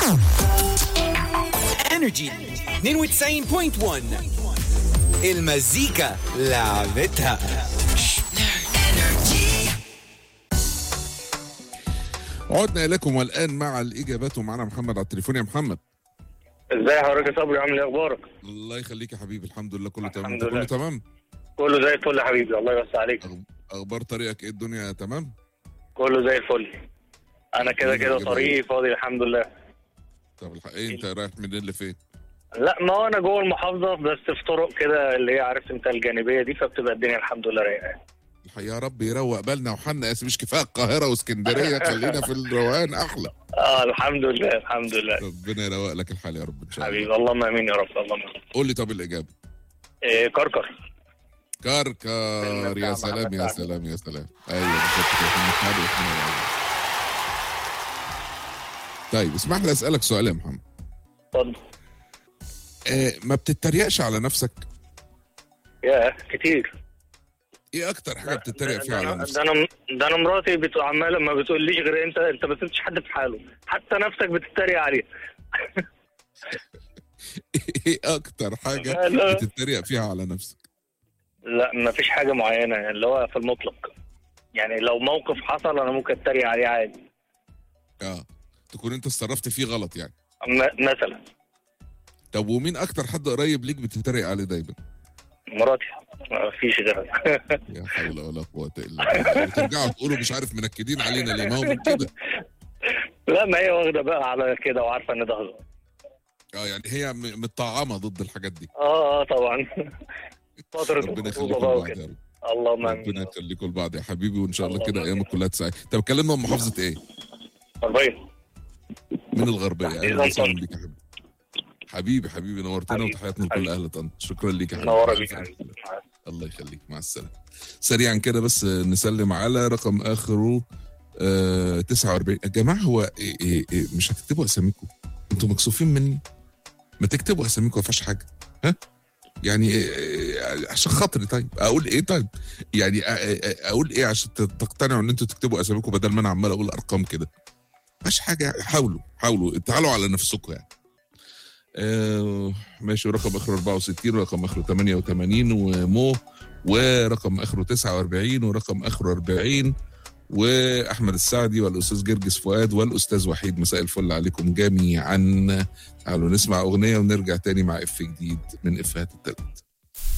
انرجي 92.1 المزيكا لعبتها عدنا اليكم والان مع الاجابات ومعنا محمد على التليفون يا محمد ازاي حضرتك يا صبري عامل ايه اخبارك؟ الله يخليك يا حبيبي الحمد لله كله تمام الحمد انت كله لله. تمام كله زي الفل يا حبيبي الله يوسع عليك اخبار طريقك ايه الدنيا تمام كله زي الفل انا كده كده جميل. طريقي فاضي الحمد لله طب الحق ايه انت رايح منين لفين لا ما هو انا جوه المحافظه بس في طرق كده اللي هي عارف انت الجانبيه دي فبتبقى الدنيا الحمد لله رايقه الحق يا رب يروق بالنا وحنا يا مش كفايه القاهره واسكندريه خلينا في الروقان احلى اه الحمد لله الحمد لله ربنا يروق لك الحال يا رب ان شاء الله حبيبي اللهم امين يا رب اللهم امين قول لي طب الاجابه إيه كركر كركر يا بتاع سلام محمد يا سعد. سلام يا سلام ايوه بالظبط كده محمد سعد وإحنا يعني. طيب اسمح لي اسالك سؤال يا محمد اتفضل آه ما بتتريقش على نفسك يا كتير ايه اكتر حاجه بتتريق ده- فيها ده على أنا- نفسك ده انا ده انا مراتي بتبقى عماله ما بتقوليش غير انت انت ما سبتش حد في حاله حتى نفسك بتتريق عليه ايه اكتر حاجه لا، لا. بتتريق فيها على نفسك لا ما فيش حاجه معينه يعني اللي هو في المطلق يعني لو موقف حصل انا ممكن اتريق عليه عادي اه تكون انت اتصرفت فيه غلط يعني م- مثلا طب ومين اكتر حد قريب ليك بتتريق عليه دايما مراتي ما فيش غيرها يا حول ولا قوه الا بالله وترجعوا تقولوا مش عارف منكدين علينا ليه ما هو من كده لا ما هي واخده بقى على كده وعارفه ان ده هزار اه يعني هي م- متطعمه ضد الحاجات دي اه اه طبعا فتره ربنا الخطوبه يخليكم بقى لبعض وكده يا رب اللهم ربنا امين يخليكم لبعض يا حبيبي وان شاء الله اللهم كده آمين. ايامك كلها تسعد طب كلمنا عن محافظه ايه؟ طبيعي من الغربيه تحديد اهلا وسهلا طنطا. بيك يا حبيبي حبيبي حبيبي نورتنا حبيبي. وتحياتنا لكل حبيبي. اهل طنطا شكرا ليك يا حبيبي نورا ألف بيك ألف حبيبي. الله يخليك مع السلامة سريعا كده بس نسلم على رقم اخره آه 49 يا جماعة هو إيه إيه إيه مش هتكتبوا اساميكم انتوا مكسوفين مني ما تكتبوا اساميكم ما فيهاش حاجة ها يعني إيه إيه عشان خاطري طيب اقول ايه طيب يعني أ- أ- اقول ايه عشان ت- تقتنعوا ان انتوا تكتبوا اساميكم بدل ما انا عمال اقول ارقام كده مش حاجة حاولوا حاولوا تعالوا على نفسكم يعني آه ماشي ورقم اخره 64 ورقم اخره 88 ومو ورقم اخره 49 ورقم اخره 40 واحمد السعدي والاستاذ جرجس فؤاد والاستاذ وحيد مساء الفل عليكم جميعا تعالوا نسمع اغنيه ونرجع تاني مع اف جديد من افيهات التلات